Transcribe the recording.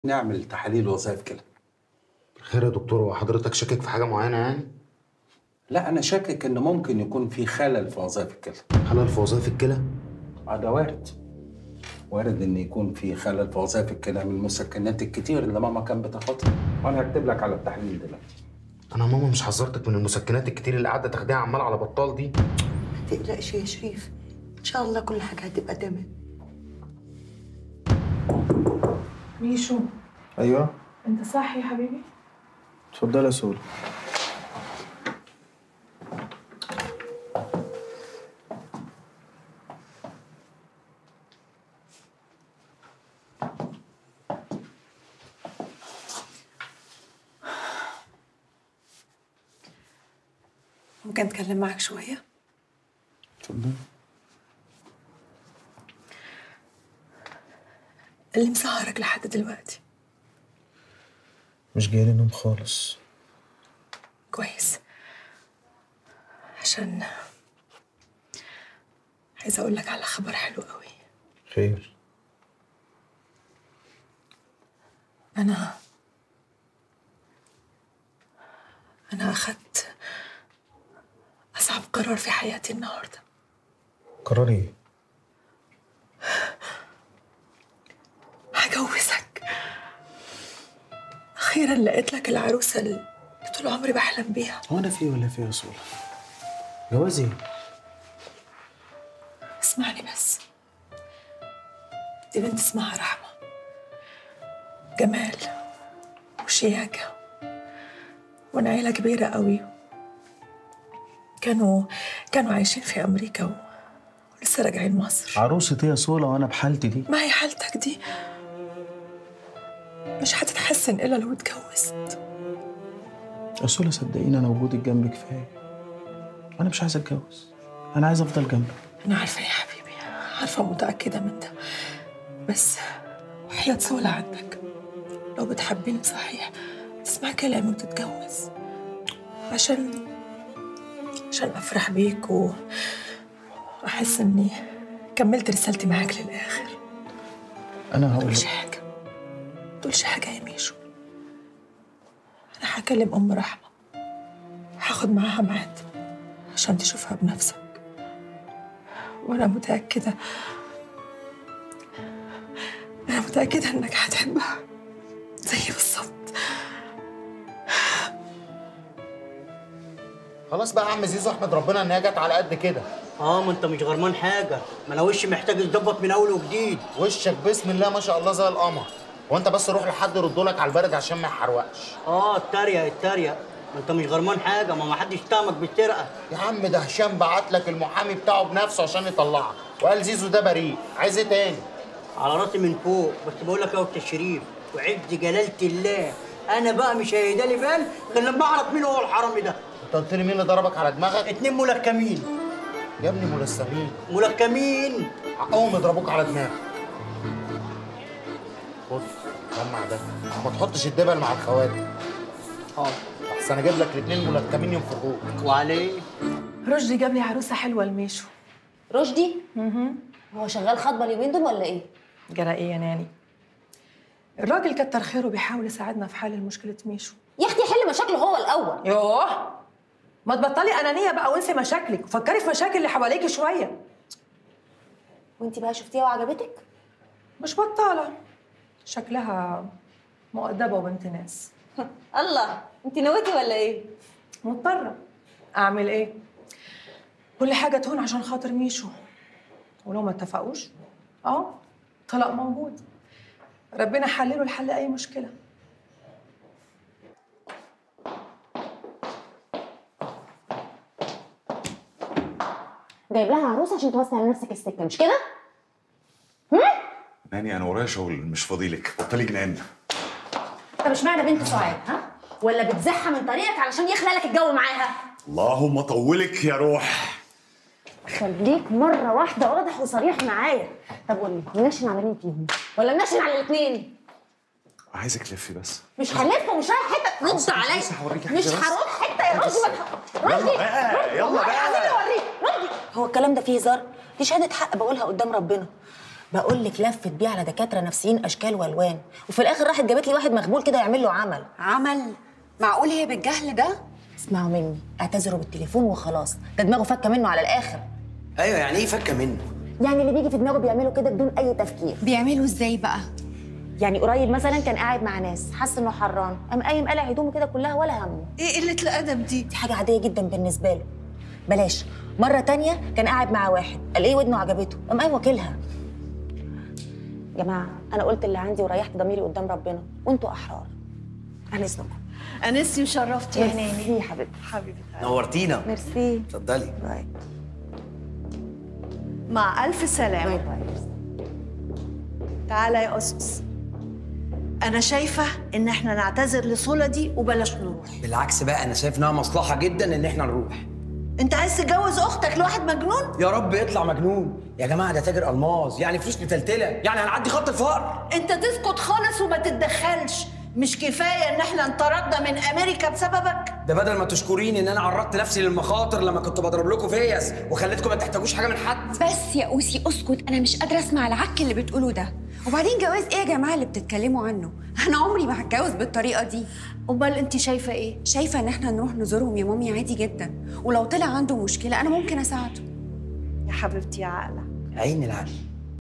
نعمل تحاليل وظائف كلى خير يا دكتور هو حضرتك شاكك في حاجه معينه يعني؟ لا انا شاكك ان ممكن يكون في خلل في وظائف الكلى خلل في وظائف الكلى؟ اه ده وارد وارد ان يكون في خلل في وظائف الكلى من المسكنات الكتير اللي ماما كان بتاخدها وانا هكتب لك على التحليل دلوقتي انا ماما مش حذرتك من المسكنات الكتير اللي قاعده تاخديها عمال على بطال دي ما تقلقش يا شريف ان شاء الله كل حاجه هتبقى تمام ميشو ايوه انت صاحي يا حبيبي اتفضل يا سولة ممكن اتكلم معاك شويه اتفضل اللي مسهرك لحد دلوقتي مش جاي لي نوم خالص كويس عشان عايزه اقول لك على خبر حلو قوي خير انا انا اخدت اصعب قرار في حياتي النهارده قرار ايه هجوزك اخيرا لقيت لك العروسه اللي طول عمري بحلم بيها هو انا في ولا في يا سولة جواز ايه اسمعني بس دي بنت اسمها رحمة جمال وشياكة وانا عيلة كبيرة قوي كانوا كانوا عايشين في أمريكا و... ولسه راجعين مصر عروسة ايه يا سولة وانا بحالتي دي ما هي حالتك دي مش هتتحسن إلا لو اتجوزت يا سولة صدقيني انا وجودك جنبي كفايه انا مش عايز اتجوز انا عايز افضل جنبك أنا عارفة يا حبيبي عارفة متأكدة من ده بس وحياة صولة عندك لو بتحبيني صحيح تسمع كلامي وتتجوز عشان عشان أفرح بيك و... وأحس إني كملت رسالتي معاك للآخر انا هقول تقولش لك حاجة تقولش حاجة يا ميشو أنا هكلم أم رحمة هاخد معاها ميعاد عشان تشوفها بنفسك وأنا متأكدة أنا متأكدة إنك هتحبها زي بالظبط خلاص بقى يا عم زيزو احمد ربنا ان هي جت على قد كده اه ما انت مش غرمان حاجه ما انا وشي محتاج يتظبط من اول وجديد وشك بسم الله ما شاء الله زي القمر وانت بس روح لحد يردولك على البرد عشان ما يحرقش اه اتريق اتريق ما انت مش غرمان حاجه ما ما حدش اتهمك بالسرقه يا عم ده هشام بعت لك المحامي بتاعه بنفسه عشان يطلعك وقال زيزو ده بريء عايز ايه تاني على راسي من فوق بس بقول لك يا وقت الشريف وعز جلاله الله انا بقى مش هيدالي بال غير لما اعرف مين هو الحرامي ده انت قلت لي مين اللي ضربك على دماغك اتنين ملكمين يا ابني ملثمين ملكمين حقهم يضربوك على دماغك بص سمع ده ما تحطش الدبل مع الخواتم اه احسن اجيب لك الاثنين ملثمين ينفخوك وعليه رشدي جاب لي عروسة حلوة لميشو رشدي هو شغال خطبه اليومين دول ولا ايه؟ جرى إيه يا ناني الراجل كتر خيره بيحاول يساعدنا في حل مشكلة ميشو يا اختي حل مشاكله هو الاول يوه ما تبطلي انانيه بقى وانسي مشاكلك وفكري في مشاكل اللي حواليكي شويه وانت بقى شفتيها وعجبتك؟ مش بطاله شكلها مؤدبه وبنت ناس الله انت نويتي ولا ايه؟ مضطره اعمل ايه كل حاجه تهون عشان خاطر ميشو ولو ما اتفقوش اه طلاق موجود ربنا حلله لحل اي مشكله جايب لها عروسه عشان توسع لنفسك السكه مش كده؟ ناني انا ورايا شغل مش فاضي لك بطلي جنان طب اشمعنى بنت سعاد ها؟ ولا بتزحها من طريقك علشان يخلق لك الجو معاها؟ اللهم طولك يا روح خليك مره واحده واضح وصريح معايا طب قول لي ننشن على مين فيهم؟ ولا ننشن على الاثنين؟ عايزك تلفي بس مش هلف ومش رايح حته رد عليا بس هوريكي حاجة مش بس. هروح حته يا رشدي ما تح- رشدي يلا بقى، رشدي، يلا والله بقى. العظيم اوريك رشدي هو الكلام ده فيه هزار دي شهاده حق بقولها قدام ربنا بقول لك لفت بيه على دكاتره نفسيين اشكال والوان وفي الاخر راحت جابت لي واحد مغبول كده يعمل له عمل عمل معقول هي بالجهل ده اسمعوا مني اعتذروا بالتليفون وخلاص ده دماغه فكه منه على الاخر ايوه يعني ايه فكه منه يعني اللي بيجي في دماغه بيعمله كده بدون اي تفكير بيعملوا ازاي بقى يعني قريب مثلا كان قاعد مع ناس حس انه حران قام قايم قلع هدومه كده كلها ولا همه ايه قله الادب دي دي حاجه عاديه جدا بالنسبه له بلاش مره تانية كان قاعد مع واحد قال ايه ودنه عجبته قام قايم واكلها جماعه انا قلت اللي عندي وريحت ضميري قدام ربنا وانتوا احرار عن اذنكم انسي وشرفتي يا ناني ميرسي يا حبيبتي حبيبتي نورتينا ميرسي اتفضلي باي مع الف باي سلامه باي تعالى يا اسس انا شايفه ان احنا نعتذر لصولا دي وبلاش نروح بالعكس بقى انا شايف انها مصلحه جدا ان احنا نروح انت عايز تتجوز اختك لواحد مجنون يا رب يطلع مجنون يا جماعه ده تاجر الماظ يعني فلوس متلتله يعني هنعدي خط الفقر انت تسكت خالص وما تتدخلش مش كفايه ان احنا انطردنا من امريكا بسببك ده بدل ما تشكريني ان انا عرضت نفسي للمخاطر لما كنت بضرب لكم فيس وخليتكم ما تحتاجوش حاجه من حد بس يا اوسي اسكت انا مش قادره اسمع العك اللي بتقوله ده وبعدين جواز ايه يا جماعه اللي بتتكلموا عنه انا عمري ما هتجوز بالطريقه دي امال انت شايفه ايه شايفه ان احنا نروح نزورهم يا مامي عادي جدا ولو طلع عنده مشكله انا ممكن اساعده يا حبيبتي يا عقله عين العقل